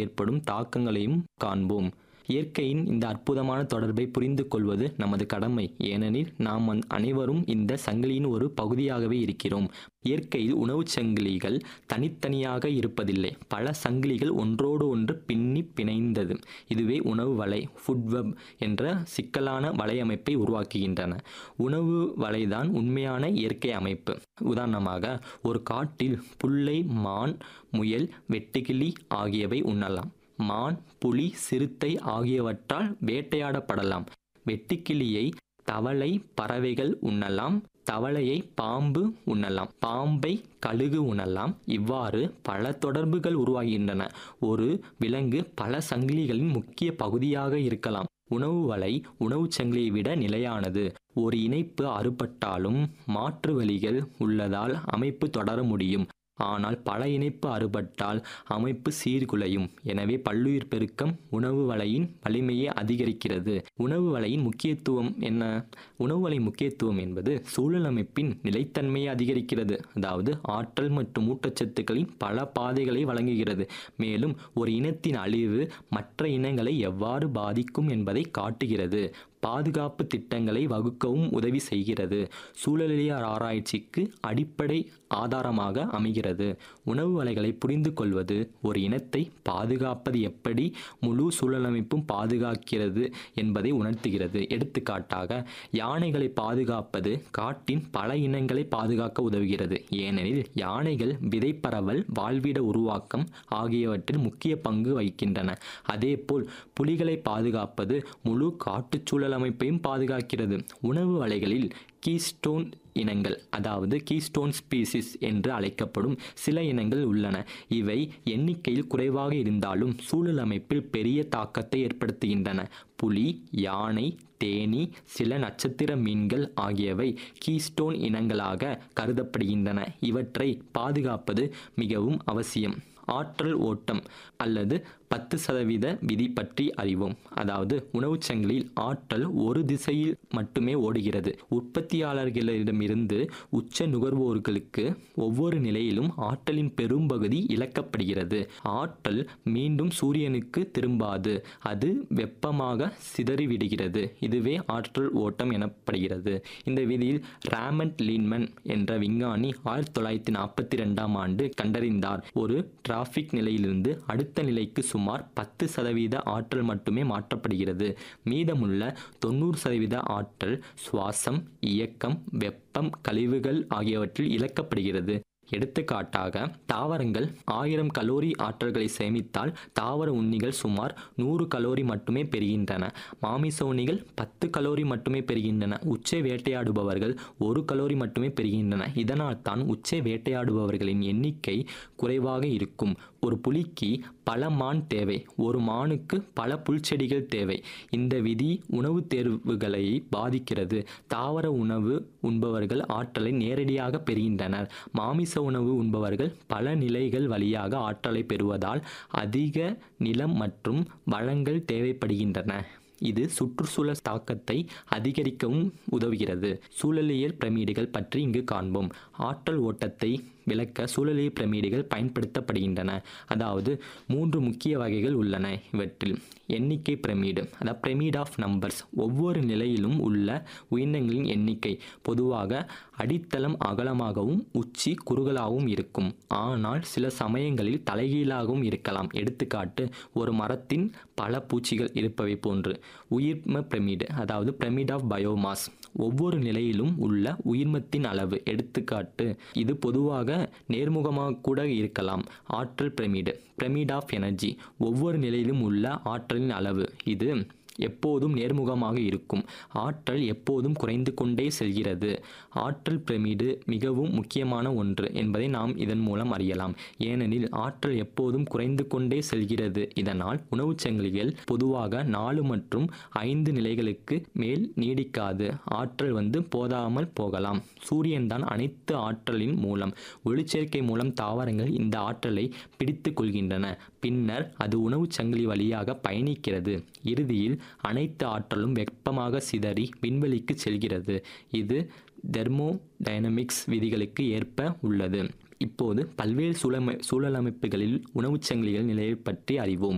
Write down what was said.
ஏற்படும் தாக்கங்களையும் காண்போம் இயற்கையின் இந்த அற்புதமான தொடர்பை புரிந்து கொள்வது நமது கடமை ஏனெனில் நாம் அன்- அனைவரும் இந்த சங்கிலியின் ஒரு பகுதியாகவே இருக்கிறோம் இயற்கையில் உணவுச் சங்கிலிகள் தனித்தனியாக இருப்பதில்லை பல சங்கிலிகள் ஒன்றோடு ஒன்று பின்னி பிணைந்தது இதுவே உணவு வலை ஃபுட் வெப் என்ற சிக்கலான வலையமைப்பை உருவாக்குகின்றன உணவு வலைதான் உண்மையான இயற்கை அமைப்பு உதாரணமாக ஒரு காட்டில் புல்லை மான் முயல் வெட்டுக்கிளி ஆகியவை உண்ணலாம் மான் புலி சிறுத்தை ஆகியவற்றால் வேட்டையாடப்படலாம் வெட்டுக்கிளியை தவளை பறவைகள் உண்ணலாம் தவளையை பாம்பு உண்ணலாம் பாம்பை கழுகு உண்ணலாம் இவ்வாறு பல தொடர்புகள் உருவாகின்றன ஒரு விலங்கு பல சங்கிலிகளின் முக்கிய பகுதியாக இருக்கலாம் உணவு வலை உணவுச் சங்கிலியை விட நிலையானது ஒரு இணைப்பு அறுபட்டாலும் மாற்று வழிகள் உள்ளதால் அமைப்பு தொடர முடியும் ஆனால் பல இணைப்பு அறுபட்டால் அமைப்பு சீர்குலையும் எனவே பல்லுயிர் பெருக்கம் உணவு வலையின் வலிமையை அதிகரிக்கிறது உணவு வலையின் முக்கியத்துவம் என்ன உணவு வலை முக்கியத்துவம் என்பது சூழல் அமைப்பின் நிலைத்தன்மையை அதிகரிக்கிறது அதாவது ஆற்றல் மற்றும் ஊட்டச்சத்துக்களின் பல பாதைகளை வழங்குகிறது மேலும் ஒரு இனத்தின் அழிவு மற்ற இனங்களை எவ்வாறு பாதிக்கும் என்பதை காட்டுகிறது பாதுகாப்பு திட்டங்களை வகுக்கவும் உதவி செய்கிறது சூழலியல் ஆராய்ச்சிக்கு அடிப்படை ஆதாரமாக அமைகிறது உணவு வலைகளை புரிந்து கொள்வது ஒரு இனத்தை பாதுகாப்பது எப்படி முழு சூழலமைப்பும் பாதுகாக்கிறது என்பதை உணர்த்துகிறது எடுத்துக்காட்டாக யானைகளை பாதுகாப்பது காட்டின் பல இனங்களை பாதுகாக்க உதவுகிறது ஏனெனில் யானைகள் விதை பரவல் வாழ்விட உருவாக்கம் ஆகியவற்றில் முக்கிய பங்கு வகிக்கின்றன அதேபோல் புலிகளை பாதுகாப்பது முழு காட்டுச்சூழல் அமைப்பையும் பாதுகாக்கிறது உணவு வலைகளில் கீஸ்டோன் இனங்கள் அதாவது கீஸ்டோன் ஸ்பீசிஸ் என்று அழைக்கப்படும் சில இனங்கள் உள்ளன இவை எண்ணிக்கையில் குறைவாக இருந்தாலும் சூழல் அமைப்பில் பெரிய தாக்கத்தை ஏற்படுத்துகின்றன புலி யானை தேனி சில நட்சத்திர மீன்கள் ஆகியவை கீஸ்டோன் இனங்களாக கருதப்படுகின்றன இவற்றை பாதுகாப்பது மிகவும் அவசியம் ஆற்றல் ஓட்டம் அல்லது பத்து சதவீத விதி பற்றி அறிவோம் அதாவது உணவுச் சங்கிலியில் ஆற்றல் ஒரு திசையில் மட்டுமே ஓடுகிறது உற்பத்தியாளர்களிடமிருந்து உச்ச நுகர்வோர்களுக்கு ஒவ்வொரு நிலையிலும் ஆற்றலின் பெரும்பகுதி இழக்கப்படுகிறது ஆற்றல் மீண்டும் சூரியனுக்கு திரும்பாது அது வெப்பமாக சிதறிவிடுகிறது இதுவே ஆற்றல் ஓட்டம் எனப்படுகிறது இந்த விதியில் ராமண்ட் லீன்மன் என்ற விஞ்ஞானி ஆயிரத்தி தொள்ளாயிரத்தி நாற்பத்தி ரெண்டாம் ஆண்டு கண்டறிந்தார் ஒரு டிராஃபிக் நிலையிலிருந்து அடுத்த நிலைக்கு சுமார் பத்து சதவீத ஆற்றல் மட்டுமே மாற்றப்படுகிறது மீதமுள்ள தொண்ணூறு சதவீத ஆற்றல் சுவாசம் இயக்கம் வெப்பம் கழிவுகள் ஆகியவற்றில் இழக்கப்படுகிறது எடுத்துக்காட்டாக தாவரங்கள் ஆயிரம் கலோரி ஆற்றல்களை சேமித்தால் தாவர உண்ணிகள் சுமார் நூறு கலோரி மட்டுமே பெறுகின்றன மாமிச உண்ணிகள் பத்து கலோரி மட்டுமே பெறுகின்றன உச்சை வேட்டையாடுபவர்கள் ஒரு கலோரி மட்டுமே பெறுகின்றன இதனால் தான் உச்சை வேட்டையாடுபவர்களின் எண்ணிக்கை குறைவாக இருக்கும் ஒரு புலிக்கு பல மான் தேவை ஒரு மானுக்கு பல புல்செடிகள் தேவை இந்த விதி உணவு தேர்வுகளை பாதிக்கிறது தாவர உணவு உண்பவர்கள் ஆற்றலை நேரடியாக பெறுகின்றனர் மாமிச உணவு உண்பவர்கள் பல நிலைகள் வழியாக ஆற்றலை பெறுவதால் அதிக நிலம் மற்றும் வளங்கள் தேவைப்படுகின்றன இது சுற்றுச்சூழல் தாக்கத்தை அதிகரிக்கவும் உதவுகிறது சூழலியல் பிரமிடுகள் பற்றி இங்கு காண்போம் ஆற்றல் ஓட்டத்தை விளக்க சூழலியல் பிரமிடுகள் பயன்படுத்தப்படுகின்றன அதாவது மூன்று முக்கிய வகைகள் உள்ளன இவற்றில் எண்ணிக்கை பிரமிடு அதாவது பிரமிட் ஆஃப் நம்பர்ஸ் ஒவ்வொரு நிலையிலும் உள்ள உயிரினங்களின் எண்ணிக்கை பொதுவாக அடித்தளம் அகலமாகவும் உச்சி குறுகலாகவும் இருக்கும் ஆனால் சில சமயங்களில் தலைகீழாகவும் இருக்கலாம் எடுத்துக்காட்டு ஒரு மரத்தின் பல பூச்சிகள் இருப்பவை போன்று உயிர்ம பிரமிடு அதாவது பிரமிட் ஆஃப் பயோமாஸ் ஒவ்வொரு நிலையிலும் உள்ள உயிர்மத்தின் அளவு எடுத்துக்காட்டு இது பொதுவாக நேர்முகமாக கூட இருக்கலாம் ஆற்றல் பிரமிடு பிரமிட் ஆஃப் எனர்ஜி ஒவ்வொரு நிலையிலும் உள்ள ஆற்றலின் அளவு இது எப்போதும் நேர்முகமாக இருக்கும் ஆற்றல் எப்போதும் குறைந்து கொண்டே செல்கிறது ஆற்றல் பிரமிடு மிகவும் முக்கியமான ஒன்று என்பதை நாம் இதன் மூலம் அறியலாம் ஏனெனில் ஆற்றல் எப்போதும் குறைந்து கொண்டே செல்கிறது இதனால் உணவுச் சங்கிலிகள் பொதுவாக நாலு மற்றும் ஐந்து நிலைகளுக்கு மேல் நீடிக்காது ஆற்றல் வந்து போதாமல் போகலாம் சூரியன் தான் அனைத்து ஆற்றலின் மூலம் ஒளிச்சேர்க்கை மூலம் தாவரங்கள் இந்த ஆற்றலை பிடித்து கொள்கின்றன பின்னர் அது உணவுச் சங்கிலி வழியாக பயணிக்கிறது இறுதியில் அனைத்து ஆற்றலும் வெப்பமாக சிதறி விண்வெளிக்கு செல்கிறது இது தெர்மோடைனமிக்ஸ் விதிகளுக்கு ஏற்ப உள்ளது இப்போது பல்வேறு சூழமை சூழலமைப்புகளில் உணவுச் சங்கிலிகள் நிலையை பற்றி அறிவோம்